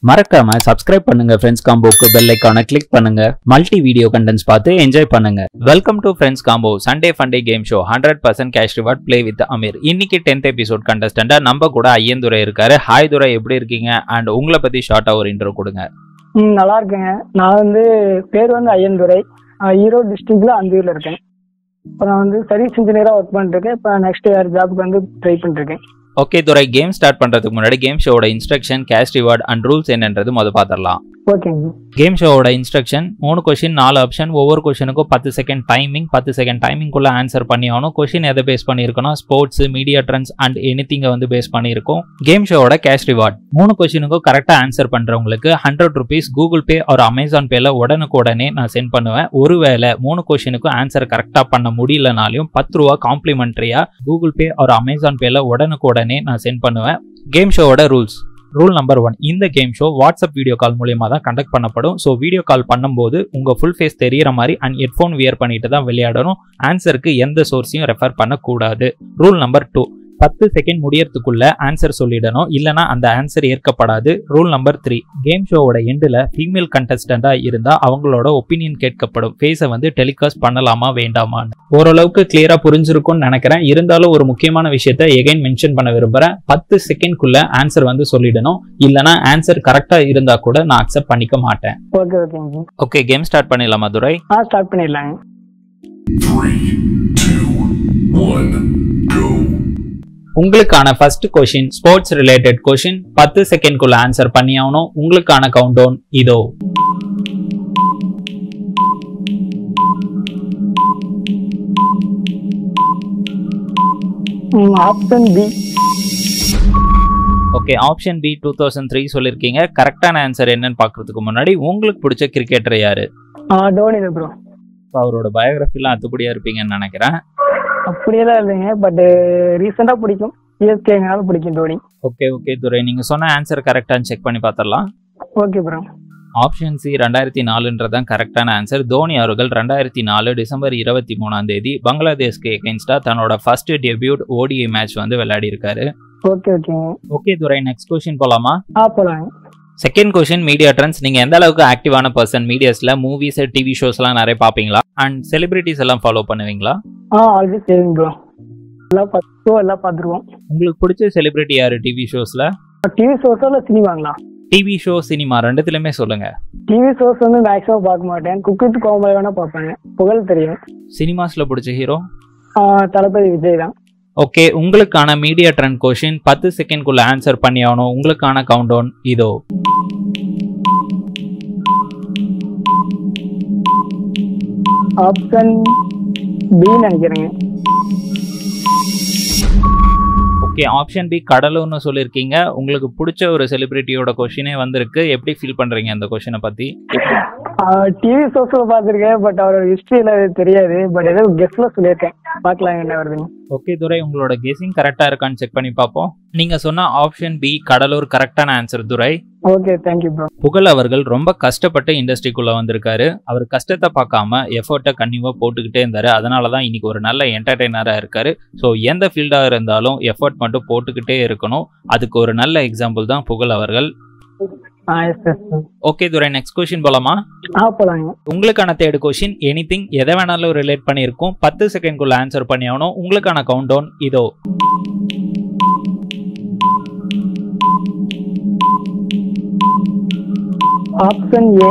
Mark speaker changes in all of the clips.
Speaker 1: மறக்காம சப்ஸ்கிரைப் பண்ணுங்க ஃப்ரெண்ட்ஸ் காம்போக்கு பெல் ஐக்கான கிளிக் பண்ணுங்க மல்டி வீடியோ கண்டென்ட்ஸ் பார்த்து என்ஜாய் பண்ணுங்க welcome to friends combo Sunday funday game show hundred percent cash reward play with Ameer இன்னைக்கு டென்த் எபிசோட் கண்டஸ்டண்டா நம்ம கூட ஐயந்துரை இருக்காரு ஹாய் துரை எப்படி இருக்கீங்க அண்ட் உங்களை பத்தி ஷார்ட்டா ஒரு இன்ட்ரோ கொடுங்க
Speaker 2: ம் நல்லா இருக்கேங்க நான் வந்து பேர் வந்து ஐயன்துரை நான் ஈரோடு டிஸ்ட்ரிக்ட்ல அந்தியூர்ல இருக்கேன் இப்போ நான் வந்து சர்வீஸ் இன்ஜினியராக ஒர்க் பண்ணிட்டு இருக்கேன் இப்போ நெக்ஸ்ட் இயர் ஜாப்க்கு வந்து ட்ரை பண்ணிட்டு இருக்கேன்
Speaker 1: ஓகே துரை கேம் ஸ்டார்ட் பண்றதுக்கு முன்னாடி கேம் ஷோவோட instruction cash reward and rules என்னன்றது முத பார்த்துடலாம்
Speaker 2: ஓகேங்க
Speaker 1: கேம் ஷோவோட இன்ஸ்ட்ரக்ஷன் மூணு கொஷின் நாலு ஆப்ஷன் ஒவ்வொரு கொஷனுக்கும் பத்து செகண்ட் டைமிங் பத்து செகண்ட் டைமிங்குள்ள ஆன்சர் பண்ணி ஆகணும் கொஷின் எதை பேஸ் பண்ணியிருக்கோம்னா ஸ்போர்ட்ஸ் மீடியா ட்ரெண்ட்ஸ் அண்ட் எனிதிங்கை வந்து பேஸ் பண்ணியிருக்கோம் கேம் ஷோவோட கேஷ் ரிவார்ட் மூணு கொஷினுக்கும் கரெக்டாக ஆன்சர் பண்ணுறவங்களுக்கு ஹண்ட்ரட் ருபீஸ் கூகுள் பே ஒரு அமேசான் பேல உடனுக்குடனே நான் சென்ட் பண்ணுவேன் ஒருவேளை மூணு கொஷினுக்கும் ஆன்சர் கரெக்டாக பண்ண முடியலனாலையும் பத்து ரூபா காம்ப்ளிமெண்ட்ரியா கூகுள் பே ஒரு அமேசான் பேல உடனுக்குடனே நான் சென்ட் பண்ணுவேன் கேம் ஷோவோட ரூல்ஸ் ரூல் நம்பர் ஒன் இந்த game show WhatsApp video call மூலியமா தான் கண்டக்ட் பண்ணப்படும் ஸோ வீடியோ கால் பண்ணும்போது உங்க ஃபுல் ஃபேஸ் தெரியற மாதிரி அண்ட் ஹெட்ஃபோன் வியர் பண்ணிட்டு தான் விளையாடணும் ஆன்சருக்கு எந்த சோர்ஸையும் ரெஃபர் பண்ணக்கூடாது ரூல் நம்பர் டூ பத்து செகண்ட் முடியறதுக்குள்ள ஆன்சர் சொல்லிடணும் இல்லனா அந்த ஆன்சர் ஏற்கப்படாது ரூல் நம்பர் த்ரீ கேம் ஷோவோட எண்டில் ஃபீமேல் கண்டஸ்டண்டா இருந்தா அவங்களோட ஒப்பீனியன் கேட்கப்படும் ஃபேஸை வந்து டெலிகாஸ்ட் பண்ணலாமா வேண்டாமான்னு ஓரளவுக்கு கிளியரா புரிஞ்சிருக்கும்னு நினைக்கிறேன் இருந்தாலும் ஒரு முக்கியமான விஷயத்த எகைன் மென்ஷன் பண்ண விரும்புறேன் பத்து செகண்ட்குள்ள ஆன்சர் வந்து சொல்லிடணும் இல்லனா ஆன்சர் கரெக்டா இருந்தா கூட நான் அக்செப்ட் பண்ணிக்க மாட்டேன்
Speaker 2: ஓகே ஓகேங்க
Speaker 1: ஓகே கேம் ஸ்டார்ட் பண்ணிடலாமா துரை
Speaker 2: ஆ ஸ்டார்ட் பண்ணிடலாங்க
Speaker 3: Three, two, one, go.
Speaker 1: உங்களுக்கான first question sports related question பத்து செகண்ட்குள்ள ஆன்சர் பண்ணி ஆகணும் உங்களுக்கான கவுண்ட் டவுன் இதோ
Speaker 2: option B
Speaker 1: okay option B two thousand three சொல்லியிருக்கீங்க கரெக்டான ஆன்சர் என்னன்னு பார்க்கறதுக்கு முன்னாடி உங்களுக்கு பிடிச்ச கிரிக்கெட்டர் யாரு
Speaker 2: டோனி தான் ப்ரோ
Speaker 1: இப்போ அவரோட பயோகிராஃபிலாம் அத்துப்படியா இருப்பீங்கன்னு நினைக்கிறேன்
Speaker 2: அப்படியெல்லாம் இல்லைங்க பட் ரீசெண்டாக பிடிக்கும் சிஎஸ்கேங்கனால பிடிக்கும் டோனி
Speaker 1: ஓகே ஓகே துரை நீங்க சொன்ன ஆன்சர் கரெக்டான்னு செக் பண்ணி பார்த்துடலாம்
Speaker 2: ஓகே ப்ரோ
Speaker 1: ஆப்ஷன் சி ரெண்டாயிரத்தி நாலுன்றதான் கரெக்டான ஆன்சர் தோனி அவர்கள் ரெண்டாயிரத்தி நாலு டிசம்பர் இருபத்தி மூணாம் தேதி பங்களாதேஷ்க்கு எகென்ஸ்டா தன்னோட ஃபர்ஸ்ட் டெபியூட் ஓடிஐ மேட்ச் வந்து விளையாடி இருக்காரு
Speaker 2: ஓகே ஓகேங்க
Speaker 1: ஓகே துரை நெக்ஸ்ட் கொஸ்டின் போலாமா
Speaker 2: ஆ போகலாங்க
Speaker 1: செகண்ட் கொஸ்டின் மீடியா ட்ரெண்ட்ஸ் நீங்க எந்த அளவுக்கு ஆக்டிவான பர்சன் மீடியாஸ்ல மூவிஸ் டிவி ஷோஸ்லாம் நிறைய பாப்பீங்களா அண்ட் செலிபிரிட்டிஸ் எல்லாம் ஃபாலோ பண்ணுவீங்களா
Speaker 2: ஆ ஆல்ரெடி சரிங்க ப்ரோ எல்லாம் பார்த்து எல்லாம் பார்த்துருவோம்
Speaker 1: உங்களுக்கு பிடிச்ச செலிபிரிட்டி யாரு டிவி ஷோஸ்ல
Speaker 2: டிவி ஷோஸோ இல்லை சினிமாங்களா
Speaker 1: டிவி ஷோ சினிமா ரெண்டுத்துலயுமே சொல்லுங்க
Speaker 2: டிவி ஷோஸ் வந்து மேக்ஸிமம் பார்க்க மாட்டேன் குக்கித் கோமலை வேணா பார்ப்பேங்க புகழ் தெரியும்
Speaker 1: சினிமாஸ்ல பிடிச்ச ஹீரோ
Speaker 2: ஆ, தளபதி விஜய் தான்
Speaker 1: ஓகே உங்களுக்கான மீடியா ட்ரெண்ட் கொஷின் பத்து செகண்ட்குள்ள ஆன்சர் பண்ணி ஆகணும் உங்களுக்கான கவுண்ட் டவுன் இதோ
Speaker 2: ஆப்ஷன் பி நினைக்கிறேங்க
Speaker 1: ஓகே ஆப்ஷன் பி கடலூர்னு சொல்லியிருக்கீங்க உங்களுக்கு பிடிச்ச ஒரு செலிபிரிட்டியோட கொஷினே வந்திருக்கு எப்படி ஃபீல் பண்றீங்க அந்த கொஷினை பத்தி
Speaker 2: டிவி ஷோஸ்ல பார்த்துருக்கேன் பட் அவரோட ஹிஸ்டரியில தெரியாது பட் ஏதோ கெஸ்ட்ல சொல்லியிருக்கேன் பார்க்கலாம் என்ன வருதுன்னு
Speaker 1: ஓகே துரை உங்களோட கெஸிங் கரெக்டா இருக்கான்னு செக் பண்ணி பார்ப்போம் நீங்க சொன்ன ஆப்ஷன் பி கடலூர் கரெக்டான answer Durai
Speaker 2: okay thank you bro
Speaker 1: Pugazh அவர்கள் ரொம்ப கஷ்டப்பட்டு இண்டஸ்ட்ரிக்குள்ள வந்திருக்காரு அவர் கஷ்டத்தை பார்க்காம எஃபர்ட்டை கன்னியூவா போட்டுக்கிட்டே இருந்தாரு அதனால தான் இன்னைக்கு ஒரு நல்ல என்டர்டைனரா இருக்காரு ஸோ எந்த ஃபீல்டா இருந்தாலும் எஃபர்ட் மட்டும் போட்டுக்கிட்டே இருக்கணும் அதுக்கு ஒரு நல்ல எக்ஸாம்பிள் தான் புகழ் அவர்கள்
Speaker 2: ஆ yes yes
Speaker 1: okay Durai next question போலாமா
Speaker 2: ஆ போலாங்க
Speaker 1: உங்களுக்கான தேர்ட் கொஸ்டின் எனிதிங் எதை வேணாலும் ரிலேட் பண்ணியிருக்கும் பத்து செகண்ட்குள்ள ஆன்சர் பண்ணி ஆகணும் உங்களுக்கான கவுண்ட் டவுன் இதோ
Speaker 2: option A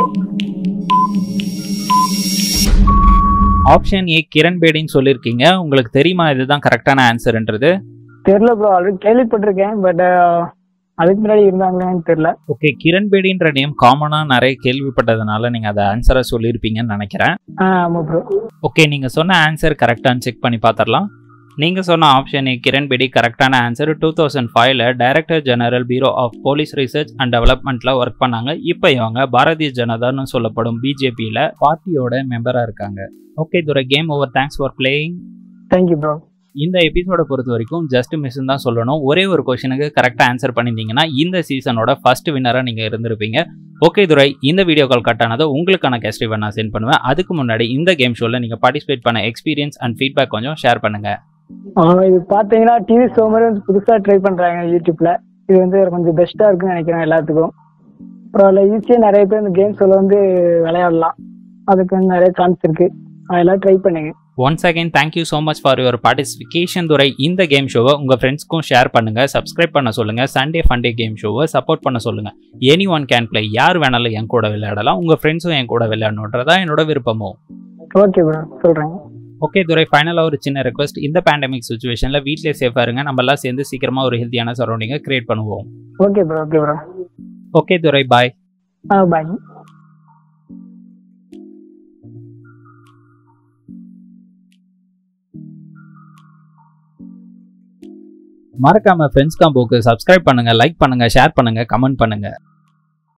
Speaker 1: option A Kiran பேடின்னு சொல்லியிருக்கீங்க உங்களுக்கு தெரியுமா இதுதான் கரெக்டான ஆன்சர்ன்றது
Speaker 2: தெரியல ப்ரோ ஆல்ரெடி கேள்விப்பட்டிருக்கேன் பட் அதுக்கு முன்னாடி இருந்தாங்களான்னு தெரியல
Speaker 1: ஓகே கிரண் பேடின்ற நேம் காமனா நிறைய கேள்விப்பட்டதுனால நீங்க அதை ஆன்சரா சொல்லியிருப்பீங்கன்னு நினைக்கிறேன்
Speaker 2: ஆ ஆமா ப்ரோ
Speaker 1: ஓகே நீங்க சொன்ன ஆன்சர் கரெக்டான்னு செக் பண்ணி பார்த்துடலாம் நீங்க சொன்ன ஆப்ஷன் ஏ கிரண் பேடி கரெக்டான ஆன்சர் டூ தௌசண்ட் ஃபைவ்ல director general bureau of police research and டெவலப்மெண்ட்ல ஒர்க் பண்ணாங்க இப்போ இவங்க பாரதிய ஜனதான்னு சொல்லப்படும் பிஜேபியில பார்ட்டியோட மெம்பரா இருக்காங்க okay Durai game over thanks for playing
Speaker 2: thank you bro
Speaker 1: இந்த எபிசோட பொறுத்த வரைக்கும் ஜஸ்ட் மிஸ் தான் சொல்லணும் ஒரே ஒரு கொஷனுக்கு கரெக்டாக ஆன்சர் பண்ணியிருந்தீங்கன்னா இந்த சீசனோட ஃபர்ஸ்ட் வின்னராக நீங்கள் இருந்திருப்பீங்க ஓகே துரை இந்த வீடியோ கால் கட் ஆனதை உங்களுக்கான கெஸ்ட் நான் சென்ட் பண்ணுவேன் அதுக்கு முன்னாடி இந்த கேம் ஷோவில் நீங்கள் பார்ட்டிசிபேட் பண்ண எக்ஸ்பீரியன்ஸ் அண்ட் ஃபீட்பேக் கொஞ்சம் ஷேர் பண்ணுங்க
Speaker 2: ஆ, இது பாத்தீங்கன்னா டிவி ஷோ மாதிரி வந்து புதுசா ட்ரை பண்றாங்க யூடியூப்ல இது வந்து கொஞ்சம் பெஸ்டா இருக்குன்னு நினைக்கிறேன் எல்லாத்துக்கும் அப்புறம் அதில் ஈஸியாக நிறைய பேர் இந்த கேம்ஸில் வந்து விளையாடலாம் அதுக்கு வந்து நிறைய சான்ஸ் இருக்கு அதெல்லாம் ட்ரை பண்ணுங்க
Speaker 1: once again thank you so much for your participation Durai இந்த கேம் ஷோவை உங்கள் ஃப்ரெண்ட்ஸ்க்கும் ஷேர் பண்ணுங்க சப்ஸ்கிரைப் பண்ண சொல்லுங்க சண்டே ஃபண்டே கேம் ஷோவை சப்போர்ட் பண்ண சொல்லுங்க எனி ஒன் கேன் ப்ளே யார் வேணாலும் என் கூட விளையாடலாம் உங்கள் ஃப்ரெண்ட்ஸும் என் கூட விளையாடணுன்றதா என்னோட விருப்பமோ
Speaker 2: ஓகே ப்ரோ சொல்கிறேங்க
Speaker 1: ஓகே துரை ஃபைனலாக ஒரு சின்ன ரெக்வஸ்ட் இந்த பேண்டமிக் சுச்சுவேஷனில் வீட்டிலே சேஃபாக இருங்க நம்ம எல்லாம் சேர்ந்து சீக்கிரமாக ஒரு ஹெல்த்தியான சரௌண்டிங்கை கிரியேட் பண்ணுவோம்
Speaker 2: okay bro okay bro
Speaker 1: okay Durai bye
Speaker 2: ஆ பாய்
Speaker 1: மறக்காம ஃப்ரெண்ட்ஸ் காம்போக்கு சப்ஸ்கிரைப் பண்ணுங்க லைக் பண்ணுங்க ஷேர் பண்ணுங்க கமெண்ட் பண்ணுங்க